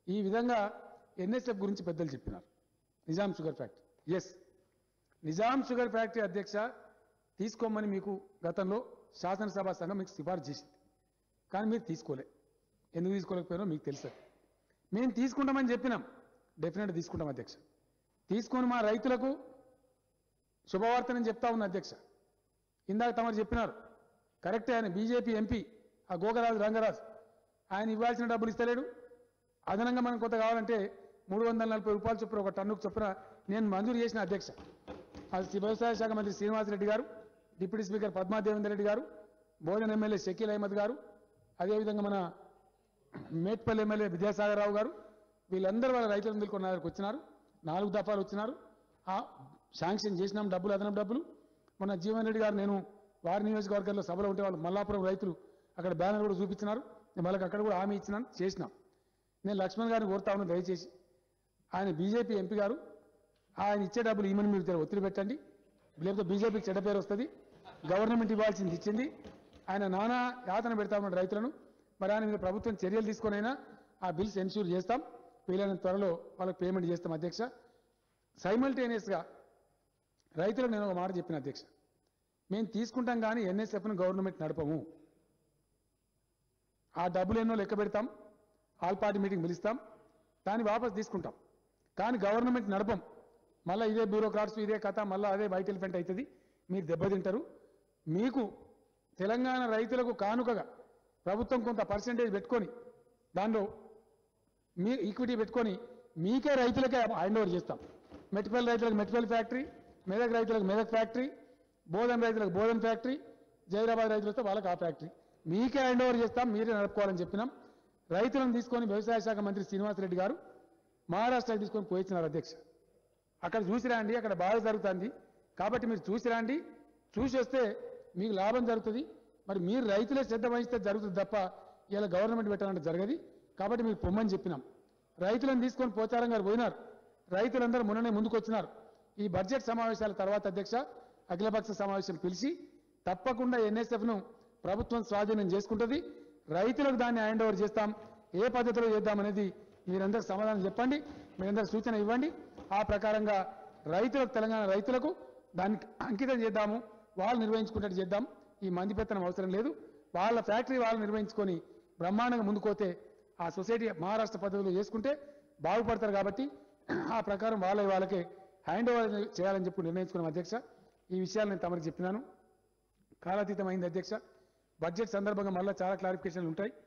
ఈ విధంగా ఎన్ఎస్ఎఫ్ గురించి పెద్దలు చెప్పినారు నిజాం షుగర్ ఫ్యాక్టరీ ఎస్ నిజాం షుగర్ ఫ్యాక్టరీ అధ్యక్ష తీసుకోమని మీకు గతంలో శాసనసభ సంఘం మీకు సిఫార్సు చేసింది కానీ మీరు తీసుకోలే ఎందుకు తీసుకోలేకపోయారో మీకు తెలుసు మేము తీసుకుంటామని చెప్పినాం డెఫినెట్ తీసుకుంటాం అధ్యక్ష తీసుకొని మా రైతులకు శుభవార్తని చెప్తా ఉన్నా అధ్యక్ష ఇందాక తమరు చెప్పినారు కరెక్టే ఆయన బీజేపీ ఎంపీ ఆ గోగరాజు రంగరాజు ఆయన ఇవ్వాల్సిన డబ్బులు ఇస్తలేడు అదనంగా మనం కొంత కావాలంటే మూడు వందల నలభై రూపాయలు చొప్పున ఒక టన్నుకు చొప్పున నేను మంజూరు చేసిన అధ్యక్ష అది వ్యవసాయ శాఖ మంత్రి శ్రీనివాసరెడ్డి గారు డిప్యూటీ స్పీకర్ పద్మాదేవేందర్ రెడ్డి గారు బోధన ఎమ్మెల్యే షకీల్ అహ్మద్ గారు అదేవిధంగా మన మేట్పల్లి ఎమ్మెల్యే విద్యాసాగర్ రావు గారు వీళ్ళందరూ వాళ్ళ రైతులందరూ కొన్ని దగ్గరకు వచ్చినారు నాలుగు దఫాలు వచ్చినారు ఆ శాంక్షన్ చేసినాం డబ్బులు అదనపు డబ్బులు మొన్న జీవన్ రెడ్డి గారు నేను వారి నియోజకవర్గంలో సభలో ఉంటే వాళ్ళు మల్లాపురం రైతులు అక్కడ బ్యానర్ కూడా చూపించినారు నేను వాళ్ళకి అక్కడ కూడా హామీ ఇచ్చినాను చేసినాం నేను లక్ష్మణ్ గారిని కోరుతా ఉన్నాను దయచేసి ఆయన బీజేపీ ఎంపీ గారు ఆయన ఇచ్చే డబ్బులు ఈమెను మీరు జర ఒత్తిడి పెట్టండి లేకపోతే బీజేపీకి చెడ్డ పేరు వస్తుంది గవర్నమెంట్ ఇవ్వాల్సింది ఇచ్చింది ఆయన నానా యాతన పెడతా ఉన్నాడు రైతులను మరి ఆయన మీద ప్రభుత్వం చర్యలు తీసుకొనైనా ఆ బిల్స్ ఎన్ష్యూర్ చేస్తాం వీలైనంత త్వరలో వాళ్ళకి పేమెంట్ చేస్తాం అధ్యక్ష సైమల్టేనియస్గా రైతులకు నేను ఒక మాట చెప్పిన అధ్యక్ష మేము తీసుకుంటాం కానీ ఎన్ఎస్ఎఫ్ను గవర్నమెంట్ నడపము ఆ డబ్బులు ఎన్నో లెక్క పెడతాం ఆల్ పార్టీ మీటింగ్ పిలుస్తాం దాన్ని వాపస్ తీసుకుంటాం కానీ గవర్నమెంట్ నడపం మళ్ళీ ఇదే బ్యూరోక్రాట్స్ ఇదే కథ మళ్ళీ అదే వైట్ ఎలిఫెంట్ అవుతుంది మీరు దెబ్బతింటారు మీకు తెలంగాణ రైతులకు కానుకగా ప్రభుత్వం కొంత పర్సంటేజ్ పెట్టుకొని దానిలో మీ ఈక్విటీ పెట్టుకొని మీకే రైతులకే హ్యాండ్ ఓవర్ చేస్తాం మెట్పల్లి రైతులకు మెట్పల్లి ఫ్యాక్టరీ మెదక్ రైతులకు మెదక్ ఫ్యాక్టరీ బోధన్ రైతులకు బోధన్ ఫ్యాక్టరీ జైరాబాద్ రైతులతో వాళ్ళకి ఆ ఫ్యాక్టరీ మీకే హ్యాండ్ ఓవర్ చేస్తాం మీరే నడుపుకోవాలని చెప్పినాం రైతులను తీసుకొని వ్యవసాయ శాఖ మంత్రి శ్రీనివాసరెడ్డి గారు మహారాష్ట్రకి తీసుకొని పోయించినారు అధ్యక్ష అక్కడ చూసి రండి అక్కడ బాగా జరుగుతుంది కాబట్టి మీరు చూసి రండి చూసి వస్తే మీకు లాభం జరుగుతుంది మరి మీరు రైతులే శ్రద్ధ వహిస్తే జరుగుతుంది తప్ప ఇలా గవర్నమెంట్ పెట్టాలంటే జరగదు కాబట్టి మీకు పొమ్మని చెప్పినాం రైతులను తీసుకొని పోచారం గారు పోయినారు రైతులందరూ మొన్ననే ముందుకు వచ్చినారు ఈ బడ్జెట్ సమావేశాల తర్వాత అధ్యక్ష అఖిలపక్ష సమావేశం పిలిచి తప్పకుండా ఎన్ఎస్ఎఫ్ను ప్రభుత్వం స్వాధీనం చేసుకుంటుంది రైతులకు దాన్ని హ్యాండ్ ఓవర్ చేస్తాం ఏ పద్ధతిలో చేద్దామనేది మీరందరూ సమాధానం చెప్పండి మీరందరూ సూచన ఇవ్వండి ఆ ప్రకారంగా రైతులకు తెలంగాణ రైతులకు దానికి అంకితం చేద్దాము వాళ్ళు నిర్వహించుకున్నట్టు చేద్దాం ఈ మంది పెత్తనం అవసరం లేదు వాళ్ళ ఫ్యాక్టరీ వాళ్ళు నిర్వహించుకొని బ్రహ్మాండంగా ముందుకోతే ఆ సొసైటీ మహారాష్ట్ర పద్ధతిలో చేసుకుంటే బాగుపడతారు కాబట్టి ఆ ప్రకారం వాళ్ళ వాళ్ళకే హ్యాండ్ ఓవర్ చేయాలని చెప్పి నిర్ణయించుకున్నాం అధ్యక్ష ఈ విషయాలు నేను తమరికి చెప్పినాను కాలాతీతం అయింది అధ్యక్ష బడ్జెట్ సందర్భంగా మళ్ళీ చాలా క్లారిఫికేషన్లు ఉంటాయి